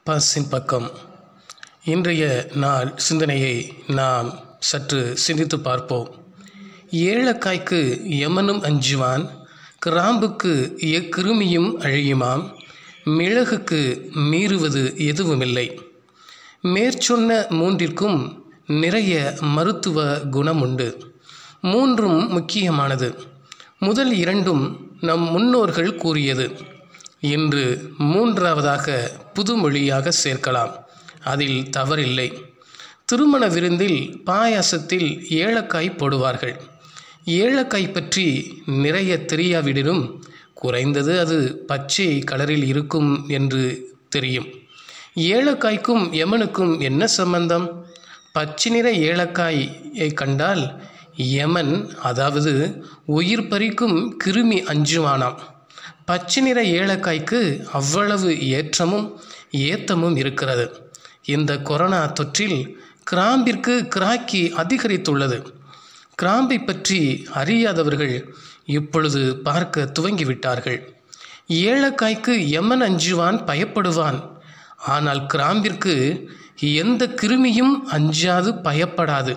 பாசின் பக்கம் இன்றைய நாள் சிந்தனையை நாம் சற்று சிந்தித்து பார்ப்போம் ஏலக்காய்க்கு யமனும் அஞ்சுவான் கிராம்புக்கு எக்கிருமியும் அழியுமாம் மிளகுக்கு மீறுவது எதுவுமில்லை மேற்சொன்ன மூன்றிற்கும் நிறைய மருத்துவ குணம் உண்டு மூன்றும் முக்கியமானது முதல் இரண்டும் நம் முன்னோர்கள் கூறியது இன்று மூன்றாவதாக புதுமொழியாக சேர்க்கலாம் அதில் தவறில்லை திருமண விருந்தில் பாயாசத்தில் ஏலக்காய் போடுவார்கள் ஏலக்காய் பற்றி நிறைய தெரியாவிடனும் குறைந்தது அது பச்சை கலரில் இருக்கும் என்று தெரியும் ஏலக்காய்க்கும் யமனுக்கும் என்ன சம்பந்தம் பச்சை நிற ஏலக்காயை கண்டால் யமன் அதாவது உயிர் பறிக்கும் கிருமி அஞ்சுவானாம் பச்சை நிற ஏலக்காய்க்கு அவ்வளவு ஏற்றமும் ஏத்தமும் இருக்கிறது இந்த கொரோனா தொற்றில் கிராம்பிற்கு கிராக்கி அதிகரித்துள்ளது கிராம்பை பற்றி அறியாதவர்கள் இப்பொழுது பார்க்க துவங்கிவிட்டார்கள் ஏலக்காய்க்கு யமன் அஞ்சுவான் பயப்படுவான் ஆனால் கிராம்பிற்கு எந்த கிருமியும் அஞ்சாது பயப்படாது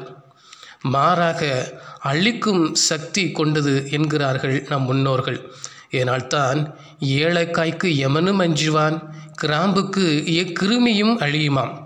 மாறாக அழிக்கும் சக்தி கொண்டது என்கிறார்கள் நம் முன்னோர்கள் ஏனால்தான் ஏலக்காய்க்கு யமனும் அஞ்சுவான் கிராம்புக்கு எக்கிருமியும் அழியுமாம்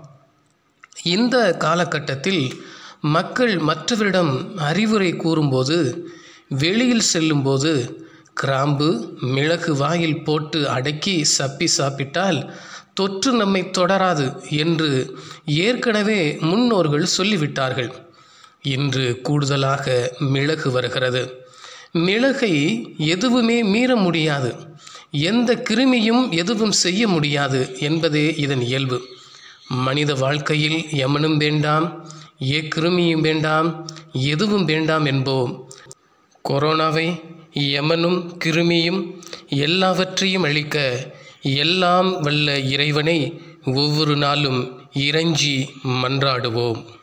இந்த காலகட்டத்தில் மக்கள் மற்றவரிடம் அறிவுரை கூறும்போது வெளியில் செல்லும்போது கிராம்பு மிளகு வாயில் போட்டு அடக்கி சப்பி சாப்பிட்டால் தொற்று நம்மை தொடராது என்று ஏற்கனவே முன்னோர்கள் சொல்லிவிட்டார்கள் இன்று கூடுதலாக மிளகு வருகிறது மிளகை எதுவுமே மீற முடியாது எந்த கிருமியும் எதுவும் செய்ய முடியாது என்பதே இதன் இயல்பு மனித வாழ்க்கையில் யமனும் வேண்டாம் எக்கிருமியும் வேண்டாம் எதுவும் வேண்டாம் என்போம் கொரோனாவை யமனும் கிருமியும் எல்லாவற்றையும் அழிக்க எல்லாம் வல்ல இறைவனை ஒவ்வொரு நாளும் இறைஞ்சி மன்றாடுவோம்